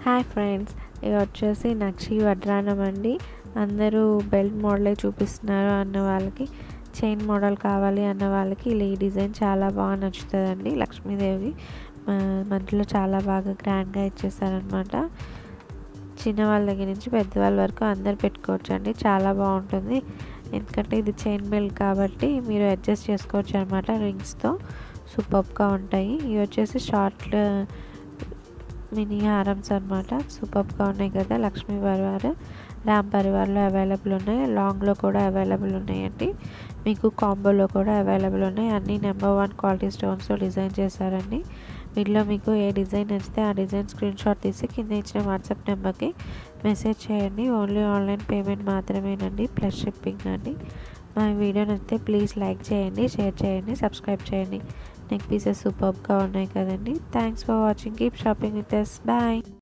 hi friends ఇది వచ్చేసి నక్షి వడ్రానం అండి అందరూ బెల్ట్ మోడలే చూపిస్తున్నారు అన్న వాళ్ళకి చైన్ మోడల్ కావాలి అన్న వాళ్ళకి ఇలా ఈ డిజైన్ చాలా బాగా నచ్చుతుందండి లక్ష్మీదేవి మ- మధ్యలో చాలా బాగా గ్రాండ్గా ఇచ్చేసారనమాట చిన్న వాళ్ళ దగ్గర నుంచి పెద్దవాళ్ళ వరకు అందరు పెట్టుకోవచ్చు అండి చాలా బాగుంటుంది ఎందుకంటే ఇది చైన్ బెల్ట్ కాబట్టి మీరు అడ్జస్ట్ చేసుకోవచ్చు అనమాట రింగ్స్తో సూపర్గా ఉంటాయి ఇవి వచ్చేసి షార్ట్ మినీ హారమ్స్ అనమాట సూపర్గా ఉన్నాయి కదా లక్ష్మీ పరివార్ రామ్ పరివార్లో అవైలబుల్ ఉన్నాయి లాంగ్లో కూడా అవైలబుల్ ఉన్నాయండి మీకు కాంబోలో కూడా అవైలబుల్ ఉన్నాయి అన్ని నెంబర్ వన్ క్వాలిటీ స్టోన్స్తో డిజైన్ చేశారండి వీటిలో మీకు ఏ డిజైన్ నచ్చితే ఆ డిజైన్ స్క్రీన్ షాట్ తీసి కింద ఇచ్చిన వాట్సాప్ నెంబర్కి మెసేజ్ చేయండి ఓన్లీ ఆన్లైన్ పేమెంట్ మాత్రమేనండి ప్లస్ షిప్పింగ్ అండి మా వీడియో నచ్చితే ప్లీజ్ లైక్ చేయండి షేర్ చేయండి సబ్స్క్రైబ్ చేయండి నెక్ పీసెస్ సూపర్గా ఉన్నాయి కదండి thanks for watching keep shopping with us bye